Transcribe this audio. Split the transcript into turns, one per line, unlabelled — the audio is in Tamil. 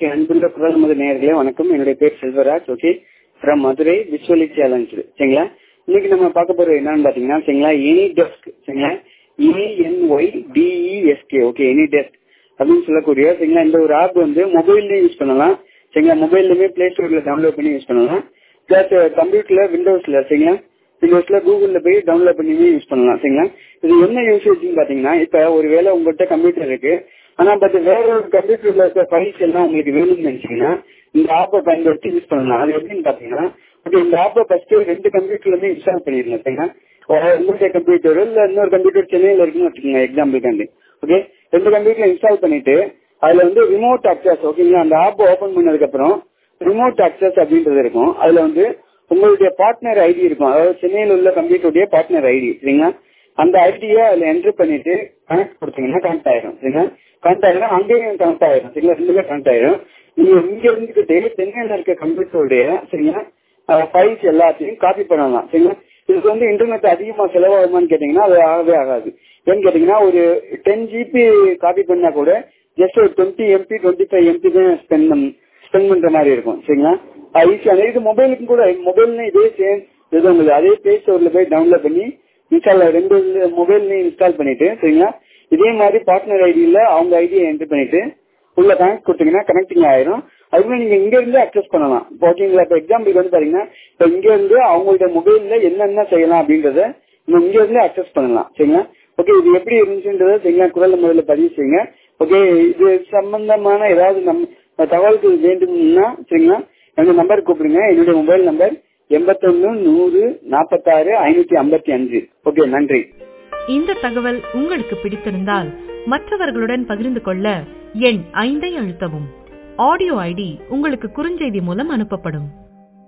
ஓகே அன்புள்ள குரல் முதல் நேயர்களே வணக்கம் என்னுடைய பேர் Selvaraj okay from Madurai visually challenge சரிங்களா இன்னைக்கு நம்ம பார்க்க போறது என்னன்னு பாத்தீங்கன்னா சரிங்களா எனி டெஸ்க் சரிங்களா A N Y D E S K okay any desk அப்படின்னு சொல்லக்கூடிய சரிங்களா இந்த ஒரு ஆப் வந்து மொபைல்லயும் யூஸ் பண்ணலாம் சரிங்களா மொபைல்லுமே பிளே ஸ்டோர்ல டவுன்லோட் பண்ணி யூஸ் பண்ணலாம் பிளஸ் கம்ப்யூட்டர்ல விண்டோஸ்ல சரிங்களா விண்டோஸ்ல கூகுள்ல போய் டவுன்லோட் பண்ணி யூஸ் பண்ணலாம் சரிங்களா இது என்ன யூசேஜ்னு பாத்தீங்கன்னா இப்ப ஒருவேளை உங்கள்கிட்ட கம்ப்யூட்டர் இருக்கு ஆனா பட் வேற ஒரு கம்ப்யூட்டர்ல இருக்க ஃபைல்ஸ் எல்லாம் உங்களுக்கு வேணும்னு நினைச்சீங்கன்னா இந்த ஆப்பை பயன்படுத்தி யூஸ் பண்ணலாம் அது எப்படின்னு பாத்தீங்கன்னா ஓகே இந்த ஆப்பை ஃபர்ஸ்ட் ரெண்டு கம்ப்யூட்டர்லயுமே இன்ஸ்டால் பண்ணிருங்க சரிங்களா உங்களுடைய கம்ப்யூட்டர் இல்ல இன்னொரு கம்ப்யூட்டர் சென்னையில இருக்குன்னு வச்சுக்கோங்க எக்ஸாம்பிளுக்காண்டி ஓகே ரெண்டு கம்ப்யூட்டர்ல இன்ஸ்டால் பண்ணிட்டு அதுல வந்து ரிமோட் அக்சஸ் ஓகேங்களா அந்த ஆப் ஓபன் பண்ணதுக்கு அப்புறம் ரிமோட் அக்சஸ் அப்படின்றது இருக்கும் அதுல வந்து உங்களுடைய பார்ட்னர் ஐடி இருக்கும் அதாவது சென்னையில் உள்ள கம்ப்யூட்டருடைய பார்ட்னர் ஐடி சரிங்களா அந்த ஐடியை அதுல என்ட்ரு பண்ணிட்டு கனெக்ட் கொடுத்தீங்கன்னா கனெக்ட் ஆயிரும் சரிங்களா கனெக்ட் ஆயிரும் அங்கேயும் கனெக்ட் ஆயிரும் சரிங்களா ரெண்டுமே கனெக்ட் ஆயிரும் நீங்க இங்க இருந்துகிட்டு சென்னையில இருக்க கம்ப்யூட்டருடைய சரிங்களா ஃபைல்ஸ் எல்லாத்தையும் காப்பி பண்ணலாம் சரிங்களா இதுக்கு வந்து இன்டர்நெட் அதிகமா செலவாகுமான்னு கேட்டீங்கன்னா அது ஆகவே ஆகாது ஏன்னு கேட்டீங்கன்னா ஒரு டென் ஜிபி காப்பி பண்ணா கூட ஜஸ்ட் ஒரு twenty MB twenty five MB தான் ஸ்பெண்ட் பண்ண ஸ்பெண்ட் பண்ற மாதிரி இருக்கும் சரிங்களா ஈஸியான இது மொபைலுக்கும் கூட மொபைல்ல இதே சேம் இது உங்களுக்கு அதே பிளே ஸ்டோர்ல போய் டவுன்லோட் பண்ணி இன்ஸ்டால் ரெண்டு மொபைல்லையும் இன்ஸ்டால் பண்ணிட்டு சரிங்களா இதே மாதிரி பார்ட்னர் ஐடியில அவங்க ஐடியை என்டர் பண்ணிட்டு உள்ள கனெக்ட் கொடுத்தீங்கன்னா கனெக்டிங் ஆயிரும் அதுவே நீங்க இங்க இருந்து அக்சஸ் பண்ணலாம் ஓகேங்களா இப்ப எக்ஸாம்பிளுக்கு வந்து பாத்தீங்கன்னா இப்ப இங்க இருந்து அவங்களோட மொபைல்ல என்னென்ன செய்யலாம் அப்படின்றத நீங்க இங்க இருந்து அக்சஸ் பண்ணலாம் சரிங்களா ஓகே இது எப்படி இருந்துச்சுன்றத சரிங்களா குரல் முதல்ல பதிவு செய்யுங்க ஓகே இது சம்பந்தமான ஏதாவது நம் தகவல்கள் வேண்டும்னா சரிங்களா எங்க நம்பர் கூப்பிடுங்க என்னுடைய மொபைல் நம்பர் எண்பத்தொன்னு நூறு நாற்பத்தாறு ஐநூத்தி ஐம்பத்தி அஞ்சு ஓகே நன்றி
இந்த தகவல் உங்களுக்கு பிடித்திருந்தால் மற்றவர்களுடன் பகிர்ந்து கொள்ள எண் ஐந்தை அழுத்தவும் ஆடியோ ஐடி உங்களுக்கு குறுஞ்செய்தி மூலம் அனுப்பப்படும்